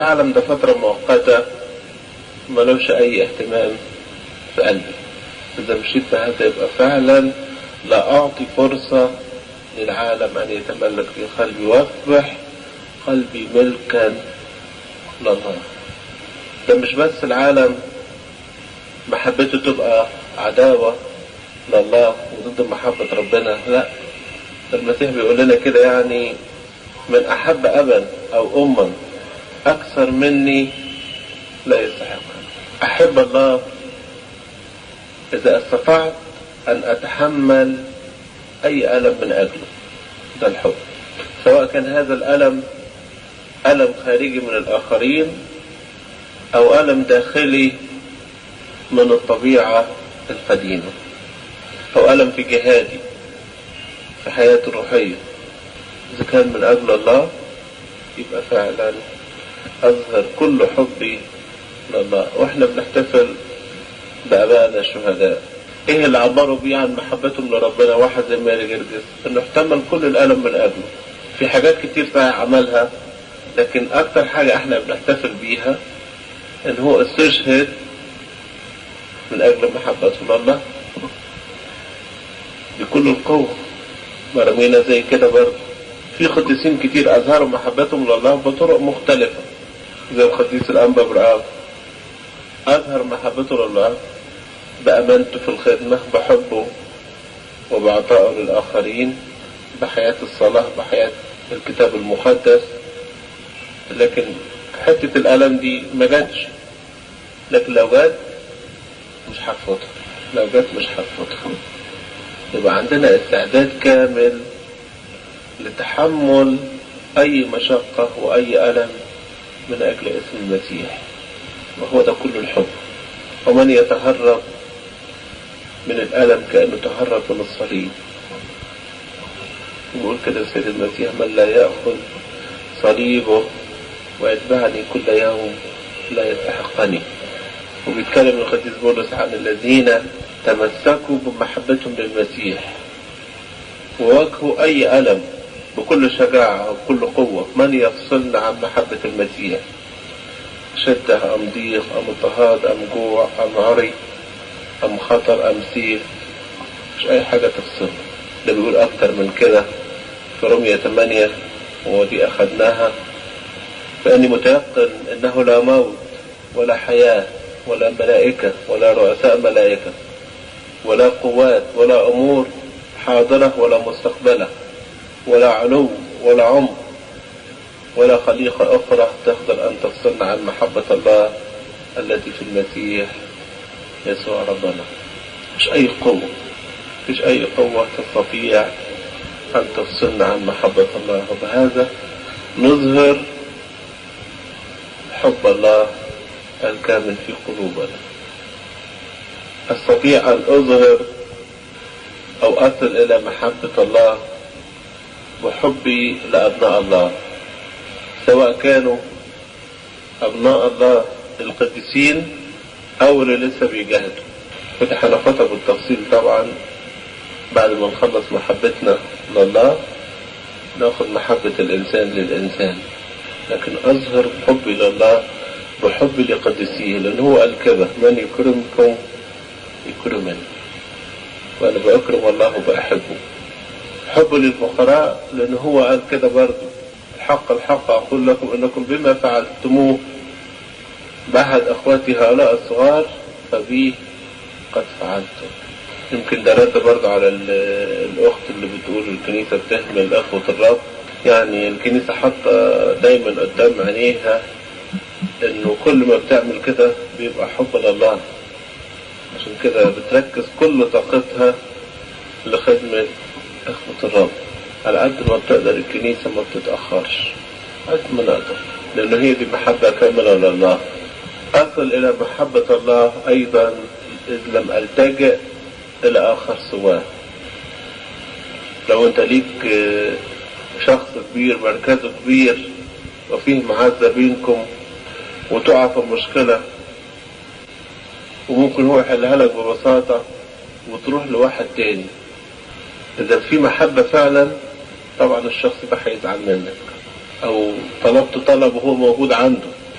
العالم ده فترة مؤقتة ملوش أي اهتمام في قلبي إذا مشيت بهذا يبقى فعلا لا أعطي فرصة للعالم أن يتملك في قلبي وأصبح قلبي ملكا لله ده مش بس العالم محبته تبقى عداوة لله وضد محبة ربنا لا المسيح بيقول لنا كده يعني من أحب أبا أو أما أكثر مني لا يستحق أحب الله إذا استطعت أن أتحمل أي ألم من أجله ده الحب سواء كان هذا الألم ألم خارجي من الآخرين أو ألم داخلي من الطبيعة القديمة أو ألم في جهادي في حياتي الروحية إذا كان من أجل الله يبقى فعلا أظهر كل حبي لله وإحنا بنحتفل بأبائنا الشهداء إيه اللي عبروا بيه عن محبتهم لربنا واحد زي ماري جرجس إنه احتمل كل الألم من أجله في حاجات كتير صحيح عملها لكن أكتر حاجة إحنا بنحتفل بيها إن هو استشهد من أجل محبته لله بكل القوة مرمينا زي كده برضه في قديسين كتير أظهروا محبتهم لله بطرق مختلفة زي القديس الأنبا برعاو أظهر محبته لله بأمانته في الخدمة بحبه وبعطائه للآخرين بحياة الصلاة بحياة الكتاب المقدس لكن حتة الألم دي ما جاتش لكن لو جات مش هرفضها لو جات مش هرفضها يبقى عندنا استعداد كامل لتحمل أي مشقة وأي ألم من أجل اسم المسيح وهو ده كل الحب ومن يتهرب من الألم كأنه تهرب من الصليب يقول كده السيد المسيح من لا يأخذ صليبه ويتبعني كل يوم لا يستحقني وبيتكلم القديس بولس عن الذين تمسكوا بمحبتهم للمسيح وواجهوا أي ألم بكل شجاعة وبكل قوة من يفصلنا عن محبة المسيح شدة أم ضيق أم اضطهاد أم جوع أم عري أم خطر أم سيف مش أي حاجة تفصلنا ده بيقول أكتر من كده في رمية 8 ودي أخذناها فأني متيقن أنه لا موت ولا حياة ولا ملائكة ولا رؤساء ملائكة ولا قوات ولا أمور حاضرة ولا مستقبلة ولا علو ولا عمق ولا خليقة أخرى تقدر أن تفصلنا عن محبة الله التي في المسيح يسوع ربنا مش أي قوة مش أي قوة تستطيع أن تفصلنا عن محبة الله وبهذا نظهر حب الله الكامل في قلوبنا أستطيع أن أظهر أو أصل إلى محبة الله وحبي لأبناء الله سواء كانوا أبناء الله القديسين أو اللي لسه بيجاهدوا فدي هناخدها بالتفصيل طبعا بعد ما نخلص محبتنا لله ناخد محبة الإنسان للإنسان لكن أظهر حبي لله وحبي لقدسيه لأن هو قال كده من يكرمكم يكرمني وأنا بأكرم الله وبأحبه حب للفقراء لأن هو قال كده برضه الحق الحق أقول لكم أنكم بما فعلتموه بأحد أخواتي هؤلاء الصغار فبي قد فعلتم يمكن ده رد برضه على الأخت اللي بتقول الكنيسة بتهمل أخوة الرب يعني الكنيسة حاطة دايما قدام عينيها إنه كل ما بتعمل كده بيبقى حب لله عشان كده بتركز كل طاقتها لخدمة إخوة الرب على قد ما بتقدر الكنيسة ما بتتأخرش قد ما نقدر لأن هي دي محبة كاملة لله أصل إلى محبة الله أيضا إذ لم ألتجئ إلى آخر سواه لو أنت ليك شخص كبير مركزه كبير وفيه معزة بينكم وتقع في مشكلة وممكن هو يحلها لك ببساطة وتروح لواحد تاني إذا في محبة فعلا طبعا الشخص ده هيزعل منك أو طلبت طلب وهو موجود عنده